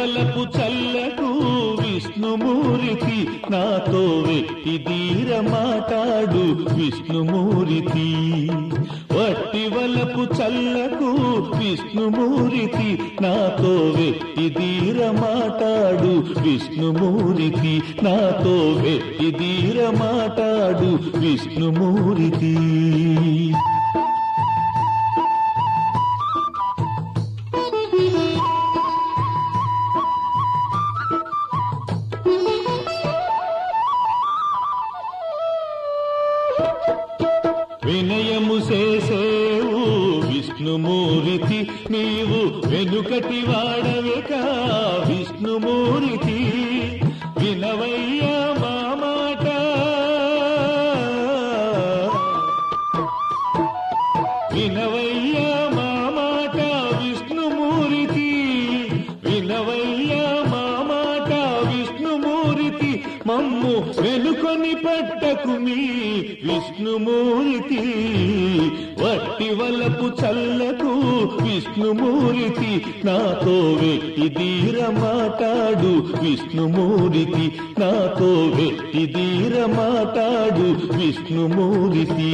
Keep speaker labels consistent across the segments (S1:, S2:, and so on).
S1: వలపు చల్లకు విష్ణుమూర్తి నాతో వెట్టి ధీర మాటాడు విష్ణుమూర్తి వట్టి వలపు చల్లకు విష్ణుమూర్తి నాతో వెట్టి ధీర మాటాడు విష్ణుమూర్తి నాతో వెట్టి ధీర మాటాడు విష్ణుమూర్తి వినయము చేసేవు విష్ణుమూర్తి నీవు వెనుకటి వాడవేక విష్ణుమూర్తి వినవయ్యా మా మాట వినవయ్యా మా మాట విష్ణుమూర్తి వినవయ్యా మా మాట విష్ణుమూర్తి మమ్ము వెనుకొని పట్టకు మీ విష్ణుమూర్తి వట్టి వలపు చల్లకు విష్ణుమూర్తి నాతో వెట్టి ధీర మాటాడు విష్ణుమూర్తి నాతో వెట్టి ధీర మాటాడు విష్ణుమూర్తి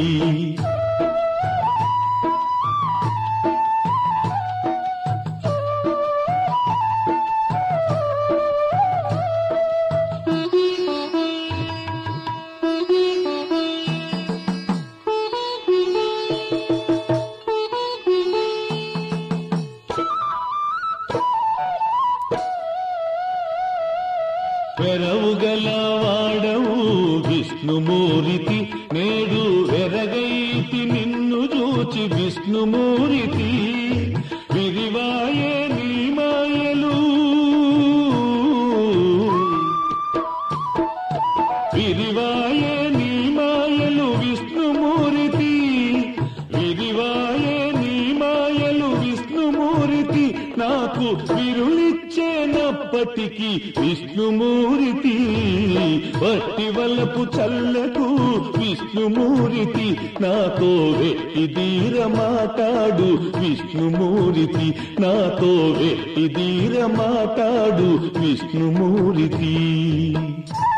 S1: పెరవుగల వాడవు విష్ణుమూర్తి నేడు వెరగైతి నిన్ను చూచి విష్ణుమూర్తి విరివాయే నీ మాయలు విరివాయే నీ మాయలు విష్ణుమూర్తి విరివాయే నీ మాయలు విష్ణుమూర్తి నాకు విరులిచ్చేనప్పటికీ విష్ణుమూర్తి వట్టి వలపు చల్లకు విష్ణుమూర్తి నాతో వెట్టి ధీర మాటాడు విష్ణుమూర్తి నాతో వెట్టి ధీర మాటాడు విష్ణుమూర్తి